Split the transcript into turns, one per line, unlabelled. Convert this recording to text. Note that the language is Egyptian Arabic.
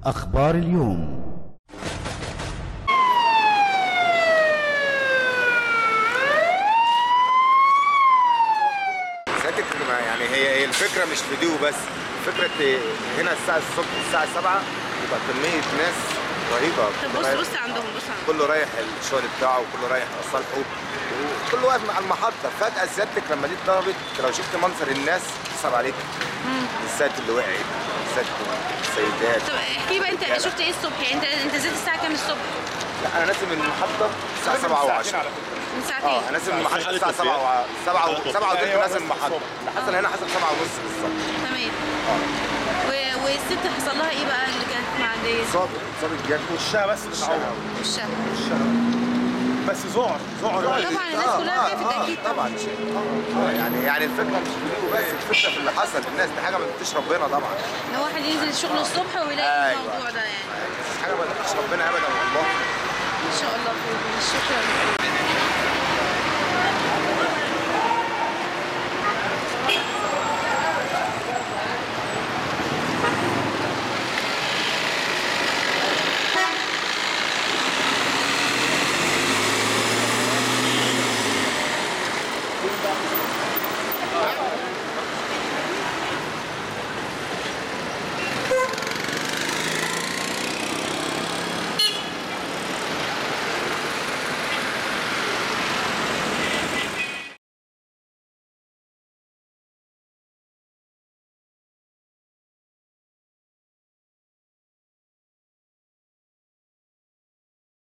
أخبار اليوم
سيادتك ما- يعني هي هي الفكره مش فيديو بس فكره هنا الساعه الصبح الساعه 7 يبقى كميه ناس رهيبه
طب بص
رايح-
بص عندهم بص عندهم
كله رايح الشغل بتاعه وكله رايح مصالحه وكله واقف مع المحطه فجاه سيادتك لما دي اتضربت لو شفت منظر الناس تصعب عليك السات اللي وقعت السات السيدات
طب احكي لي بقى انت شفت ايه الصبح يعني انت انت نزلت الساعه كام الصبح
لا انا نازل من المحطه الساعه 7 و10
من
اه
ساعتين
انا نازل من المحطه الساعه 7 و 7 و 7 ودقيقه نازل من المحطه اللي حصل هنا حصل 7 ونص بالظبط
تمام و... والست حصل لها ايه بقى اللي كانت معديه
صابر صابر جد
وشها بس اللي اتعور
وشها
بس ذعر ذعر
طبعا الناس كلها خافت اكيد
طبعا
طبعا
شيء آه، يعني يعني الفكره مش فيديو بس الفكره في اللي حصل الناس دي حاجه ما تديش ربنا طبعا
ان واحد ينزل الشغل الصبح ويلاقي
أيوة.
الموضوع ده يعني
حاجه ما تديش ربنا ابدا والله
ان شاء الله خير شكرا